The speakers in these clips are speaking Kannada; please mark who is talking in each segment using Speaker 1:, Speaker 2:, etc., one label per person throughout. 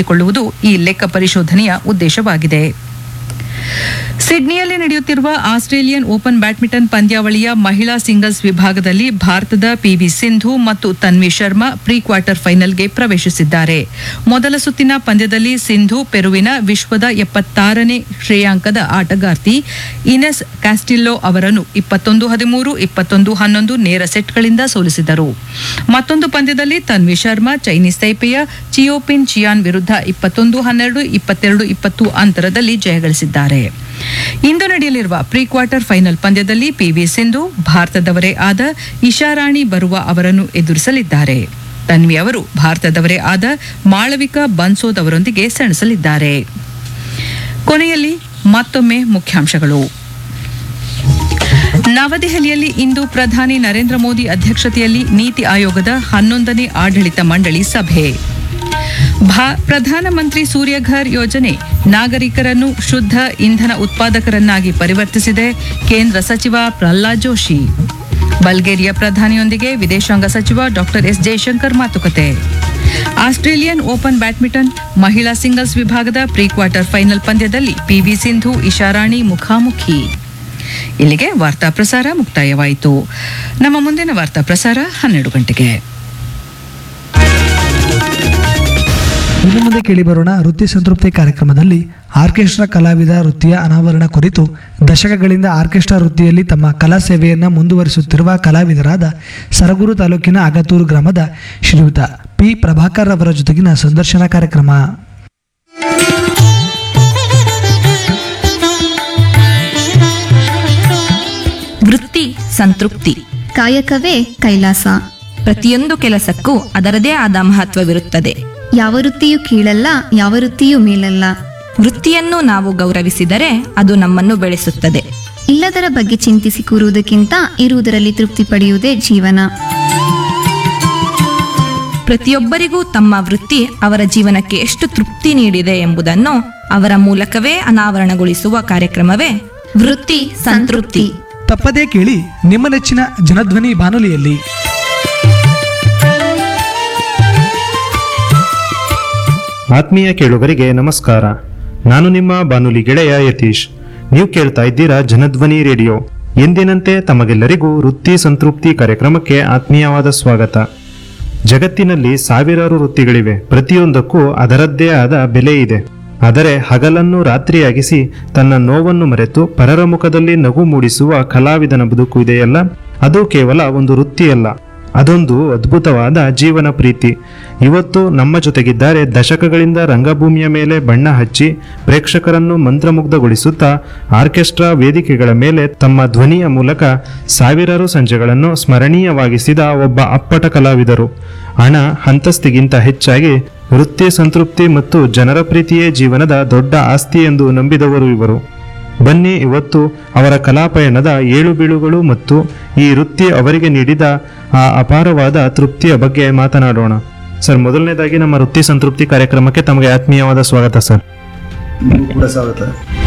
Speaker 1: ರೂಪಿಸಿಕೊಳ್ಳುವುದು ಈ ಲೆಕ್ಕ ಪರಿಶೋಧನೆಯ ಉದ್ದೇಶವಾಗಿದೆ ಸಿಡ್ನಿಯಲ್ಲಿ ನಡೆಯುತ್ತಿರುವ ಆಸ್ಟ್ರೇಲಿಯನ್ ಓಪನ್ ಬ್ಯಾಡ್ಮಿಂಟನ್ ಪಂದ್ಯಾವಳಿಯ ಮಹಿಳಾ ಸಿಂಗಲ್ಸ್ ವಿಭಾಗದಲ್ಲಿ ಭಾರತದ ಪಿವಿ ಸಿಂಧು ಮತ್ತು ತನ್ವಿ ಶರ್ಮಾ ಪ್ರೀ ಕ್ವಾರ್ಟರ್ ಫೈನಲ್ಗೆ ಪ್ರವೇಶಿಸಿದ್ದಾರೆ ಮೊದಲ ಸುತ್ತಿನ ಪಂದ್ಯದಲ್ಲಿ ಸಿಂಧು ಪೆರುವಿನ ವಿಶ್ವದ ಎಪ್ಪತ್ತಾರನೇ ಶ್ರೇಯಾಂಕದ ಆಟಗಾರ್ತಿ ಇನೆಸ್ ಕ್ಯಾಸ್ಟಿಲ್ಲೋ ಅವರನ್ನು ಇಪ್ಪತ್ತೊಂದು ಹದಿಮೂರು ಇಪ್ಪತ್ತೊಂದು ಹನ್ನೊಂದು ನೇರ ಸೆಟ್ಗಳಿಂದ ಸೋಲಿಸಿದರು ಮತ್ತೊಂದು ಪಂದ್ಯದಲ್ಲಿ ತನ್ವಿ ಶರ್ಮಾ ಚೈನೀಸ್ ತೈಪೆಯ ಚಿಯೋಪಿನ್ ಚಿಯಾನ್ ವಿರುದ್ಧ ಇಪ್ಪತ್ತೊಂದು ಹನ್ನೆರಡು ಇಪ್ಪತ್ತೆರಡು ಇಪ್ಪತ್ತು ಅಂತರದಲ್ಲಿ ಜಯಗಳಿಸಿದ್ದಾರೆ ಇಂದು ನಡೆಯಲಿರುವ ಪ್ರೀ ಕ್ವಾರ್ಟರ್ ಫೈನಲ್ ಪಂದ್ಯದಲ್ಲಿ ಪಿವಿ ಸಿಂಧು ಭಾರತದವರೇ ಆದ ಇಶಾರಾಣಿ ಬರುವ ಅವರನ್ನು ಎದುರಿಸಲಿದ್ದಾರೆ ತನ್ವಿ ಅವರು ಭಾರತದವರೇ ಆದ ಮಾಳವಿಕಾ ಬನ್ಸೋದ್ ಅವರೊಂದಿಗೆ ಸೆಣಸಲಿದ್ದಾರೆ ಕೊನೆಯಲ್ಲಿ ಮತ್ತೊಮ್ಮೆ ಮುಖ್ಯಾಂಶಗಳು ನವದೆಹಲಿಯಲ್ಲಿ ಇಂದು ಪ್ರಧಾನಿ ನರೇಂದ್ರ ಮೋದಿ ಅಧ್ಯಕ್ಷತೆಯಲ್ಲಿ ನೀತಿ ಆಯೋಗದ ಹನ್ನೊಂದನೇ ಆಡಳಿತ ಮಂಡಳಿ ಸಭೆ ಭಾ- ಪ್ರಧಾನಮಂತ್ರಿ ಸೂರ್ಯಘರ್ ಯೋಜನೆ ನಾಗರಿಕರನ್ನು ಶುದ್ಧ ಇಂಧನ ಉತ್ಪಾದಕರನ್ನಾಗಿ ಪರಿವರ್ತಿಸಿದೆ ಕೇಂದ್ರ ಸಚಿವ ಪ್ರಹ್ಲಾದ್ ಜೋಶಿ ಬಲ್ಗೇರಿಯಾ ಪ್ರಧಾನಿಯೊಂದಿಗೆ ವಿದೇಶಾಂಗ ಸಚಿವ ಡಾಕ್ಟರ್ ಎಸ್ ಜಯಶಂಕರ್ ಮಾತುಕತೆ ಆಸ್ಟ್ರೇಲಿಯನ್ ಓಪನ್ ಬ್ಯಾಡ್ಮಿಂಟನ್ ಮಹಿಳಾ ಸಿಂಗಲ್ಸ್ ವಿಭಾಗದ ಪ್ರೀ ಕ್ವಾರ್ಟರ್ ಫೈನಲ್ ಪಂದ್ಯದಲ್ಲಿ ಪಿವಿ ಸಿಂಧು ಇಶಾರಾಣಿ ಮುಖಾಮುಖಿ ಇಲ್ಲಿಗೆ ವಾರ್ತಾ ಪ್ರಸಾರ ಮುಕ್ತಾಯವಾಯಿತು ನಮ್ಮ ಮುಂದಿನ ವಾರ್ತಾ ಪ್ರಸಾರ ಹನ್ನೆರಡು ಗಂಟೆಗೆ
Speaker 2: ಇನ್ನು ಮುಂದೆ ಕೇಳಿಬರೋಣ ವೃತ್ತಿ ಸಂತೃಪ್ತಿ ಕಾರ್ಯಕ್ರಮದಲ್ಲಿ ಆರ್ಕೆಸ್ಟ್ರಾ ಕಲಾವಿದ ವೃತ್ತಿಯ ಅನಾವರಣ ಕುರಿತು ದಶಕಗಳಿಂದ ಆರ್ಕೆಸ್ಟ್ರಾ ವೃತ್ತಿಯಲ್ಲಿ ತಮ್ಮ ಕಲಾ ಸೇವೆಯನ್ನು ಮುಂದುವರಿಸುತ್ತಿರುವ ಕಲಾವಿದರಾದ ಸರಗೂರು ತಾಲೂಕಿನ ಅಗತೂರು ಗ್ರಾಮದ ಶ್ರೀಯುತ ಪಿ ಪ್ರಭಾಕರ್ ಅವರ ಜೊತೆಗಿನ ಸಂದರ್ಶನ ಕಾರ್ಯಕ್ರಮ
Speaker 3: ವೃತ್ತಿ ಸಂತೃಪ್ತಿ
Speaker 4: ಕಾಯಕವೇ ಕೈಲಾಸ
Speaker 3: ಪ್ರತಿಯೊಂದು ಕೆಲಸಕ್ಕೂ ಅದರದೇ ಆದ ಮಹತ್ವವಿರುತ್ತದೆ
Speaker 4: ಯಾವ ವೃತ್ತಿಯೂ ಕೀಳಲ್ಲ ಯಾವ ವೃತ್ತಿಯೂ ಮೇಲಲ್ಲ
Speaker 3: ವೃತ್ತಿಯನ್ನು ನಾವು ಗೌರವಿಸಿದರೆ ಅದು ನಮ್ಮನ್ನು ಬೆಳೆಸುತ್ತದೆ
Speaker 4: ಇಲ್ಲದರ ಬಗ್ಗೆ ಚಿಂತಿಸಿ ಕೂರುವುದಕ್ಕಿಂತ ಇರುವುದರಲ್ಲಿ ತೃಪ್ತಿ ಪಡೆಯುವುದೇ ಜೀವನ
Speaker 3: ಪ್ರತಿಯೊಬ್ಬರಿಗೂ ತಮ್ಮ ವೃತ್ತಿ ಅವರ ಜೀವನಕ್ಕೆ ಎಷ್ಟು ತೃಪ್ತಿ ನೀಡಿದೆ ಎಂಬುದನ್ನು ಅವರ ಮೂಲಕವೇ ಅನಾವರಣಗೊಳಿಸುವ ಕಾರ್ಯಕ್ರಮವೇ ವೃತ್ತಿ ಸಂತೃಪ್ತಿ
Speaker 2: ತಪ್ಪದೇ ಕೇಳಿ ನಿಮ್ಮ ನೆಚ್ಚಿನ ಜನಧ್ವನಿ ಬಾನುಲಿಯಲ್ಲಿ
Speaker 5: ಆತ್ಮೀಯ ಕೇಳುಗರಿಗೆ ನಮಸ್ಕಾರ ನಾನು ನಿಮ್ಮ ಬಾನುಲಿ ಗೆಳೆಯ ಯತೀಶ್ ನೀವು ಕೇಳ್ತಾ ಇದ್ದೀರಾ ಜನಧ್ವನಿ ರೇಡಿಯೋ ಎಂದಿನಂತೆ ತಮಗೆಲ್ಲರಿಗೂ ವೃತ್ತಿ ಸಂತೃಪ್ತಿ ಕಾರ್ಯಕ್ರಮಕ್ಕೆ ಆತ್ಮೀಯವಾದ ಸ್ವಾಗತ ಜಗತ್ತಿನಲ್ಲಿ ಸಾವಿರಾರು ವೃತ್ತಿಗಳಿವೆ ಪ್ರತಿಯೊಂದಕ್ಕೂ ಅದರದ್ದೇ ಆದ ಬೆಲೆ ಇದೆ ಆದರೆ ಹಗಲನ್ನು ರಾತ್ರಿಯಾಗಿಸಿ ತನ್ನ ನೋವನ್ನು ಮರೆತು ಪರರ ಮುಖದಲ್ಲಿ ನಗು ಮೂಡಿಸುವ ಕಲಾವಿದನ ಬದುಕು ಇದೆಯಲ್ಲ ಅದು ಕೇವಲ ಒಂದು ವೃತ್ತಿಯಲ್ಲ ಅದೊಂದು ಅದ್ಭುತವಾದ ಜೀವನ ಪ್ರೀತಿ ಇವತ್ತು ನಮ್ಮ ಜೊತೆಗಿದ್ದಾರೆ ದಶಕಗಳಿಂದ ರಂಗಭೂಮಿಯ ಮೇಲೆ ಬಣ್ಣ ಹಚ್ಚಿ ಪ್ರೇಕ್ಷಕರನ್ನು ಮಂತ್ರಮುಗ್ಧಗೊಳಿಸುತ್ತಾ ಆರ್ಕೆಸ್ಟ್ರಾ ವೇದಿಕೆಗಳ ಮೇಲೆ ತಮ್ಮ ಧ್ವನಿಯ ಮೂಲಕ ಸಾವಿರಾರು ಸಂಜೆಗಳನ್ನು ಸ್ಮರಣೀಯವಾಗಿಸಿದ ಒಬ್ಬ ಅಪ್ಪಟ ಕಲಾವಿದರು ಹಣ ಹಂತಸ್ತಿಗಿಂತ ಹೆಚ್ಚಾಗಿ ವೃತ್ತಿ ಸಂತೃಪ್ತಿ ಮತ್ತು ಜನರ ಪ್ರೀತಿಯೇ ಜೀವನದ ದೊಡ್ಡ ಆಸ್ತಿ ಎಂದು ನಂಬಿದವರು ಇವರು ಬನ್ನಿ ಇವತ್ತು ಅವರ ಕಲಾಪಯಣದ ಏಳು ಬೀಳುಗಳು ಮತ್ತು ಈ ವೃತ್ತಿ ಅವರಿಗೆ ನೀಡಿದ ಆ ಅಪಾರವಾದ ತೃಪ್ತಿಯ ಬಗ್ಗೆ ಮಾತನಾಡೋಣ ಸರ್ ಮೊದಲನೇದಾಗಿ ನಮ್ಮ ವೃತ್ತಿ ಸಂತೃಪ್ತಿ ಕಾರ್ಯಕ್ರಮಕ್ಕೆ ತಮಗೆ ಆತ್ಮೀಯವಾದ ಸ್ವಾಗತ ಸರ್
Speaker 6: ನಿಮಗೂ ಕೂಡ ಸ್ವಾಗತ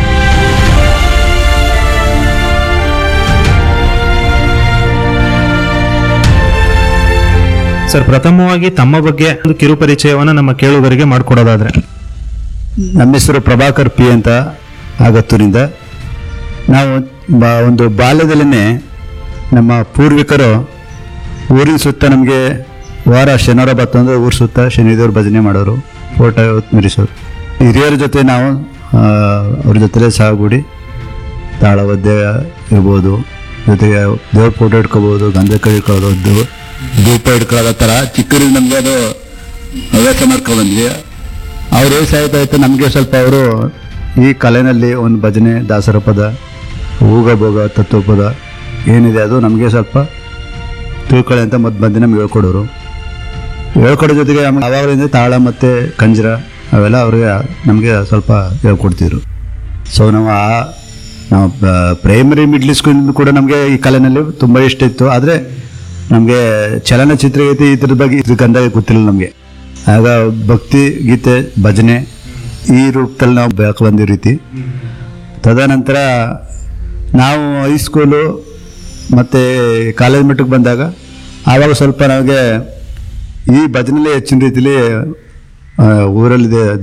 Speaker 5: ಸರ್ ಪ್ರಥಮವಾಗಿ ತಮ್ಮ ಬಗ್ಗೆ ಒಂದು ಕಿರು ಪರಿಚಯವನ್ನ ನಮ್ಮ ಕೇಳುಗರಿಗೆ ಮಾಡಿಕೊಡೋದಾದ್ರೆ
Speaker 6: ನಮ್ಮ ಹೆಸರು ಪ್ರಭಾಕರ್ ಪಿ ಅಂತ ಆಗತ್ತೂರಿಂದ ನಾವು ಬಾ ಒಂದು ಬಾಲ್ಯದಲ್ಲೇ ನಮ್ಮ ಪೂರ್ವಿಕರು ಊರಿನ ಸುತ್ತ ನಮಗೆ ವಾರ ಶನಿವಾರ ಬತ್ತಂದ್ರೆ ಊರ ಸುತ್ತ ಶನಿದೇವ್ರ ಭಜನೆ ಮಾಡೋರು ಫೋಟೋ ಮೆರೆಸೋರು ಹಿರಿಯರ ಜೊತೆ ನಾವು ಆ, ಅವ್ರ ಜೊತೆ ಸಾಗುಡಿ ತಾಳವದ್ದೆ ಇರ್ಬೋದು ಜೊತೆಗೆ ದೇವ್ರ ಫೋಟೋ ಇಟ್ಕೋಬೋದು ಗಂಧ ಕೈ ಇಟ್ಕೊಳ್ಳೋದು ಧೂಪ ಇಟ್ಕೊಳ್ಳೋದು ಆ ಥರ ಚಿಕ್ಕರಿಂದ ನಮಗೆ ಅದು ಹವ್ಯಾಸ ಮಾಡ್ಕೊಂಡು ಬಂದ್ವಿ ಅವ್ರ ವಯಸ್ಸು ಆಯ್ತಾ ಆಯ್ತಾ ನಮಗೆ ಸ್ವಲ್ಪ ಅವರು ಈ ಕಲೆನಲ್ಲಿ ಒಂದು ಭಜನೆ ದಾಸರ ಪದ ಹೂಗ ಭೋಗ ತತ್ವಪದ ಏನಿದೆ ಅದು ನಮಗೆ ಸ್ವಲ್ಪ ತಿಳ್ಕೊಳ್ಳಿ ಅಂತ ಮೊದಲು ಬಂದು ನಮ್ಗೆ ಹೇಳ್ಕೊಡೋರು ಹೇಳ್ಕೊಡೋ ಜೊತೆಗೆ ಆಮೇಲೆ ಅವಾಗಲಿಂದ ತಾಳ ಮತ್ತು ಕಂಜರ ಅವೆಲ್ಲ ಅವ್ರಿಗೆ ನಮಗೆ ಸ್ವಲ್ಪ ಹೇಳ್ಕೊಡ್ತಿದ್ರು ಸೊ ನಾವು ಆ ನಾವು ಪ್ರೈಮರಿ ಮಿಡ್ಲ್ ಸ್ಕೂಲ್ ಕೂಡ ನಮಗೆ ಈ ಕಲೆನಲ್ಲಿ ತುಂಬ ಇಷ್ಟ ಇತ್ತು ಆದರೆ ನಮಗೆ ಚಲನಚಿತ್ರಗೀತೆ ಈ ಥರದ ಬಗ್ಗೆ ಇದು ಕಂದಾಗ ಗೊತ್ತಿಲ್ಲ ನಮಗೆ ಆಗ ಭಕ್ತಿ ಗೀತೆ ಭಜನೆ ಈ ರೂಪದಲ್ಲಿ ನಾವು ಬೆಳಕು ಬಂದಿರೋ ರೀತಿ ತದನಂತರ ನಾವು ಹೈಸ್ಕೂಲು ಮತ್ತು ಕಾಲೇಜ್ ಮಟ್ಟಕ್ಕೆ ಬಂದಾಗ ಆವಾಗ ಸ್ವಲ್ಪ ನಮಗೆ ಈ ಭಜನೆಯಲ್ಲಿ ಹೆಚ್ಚಿನ ರೀತಿಲಿ ಆ, ಊರಲ್ಲಿದೆ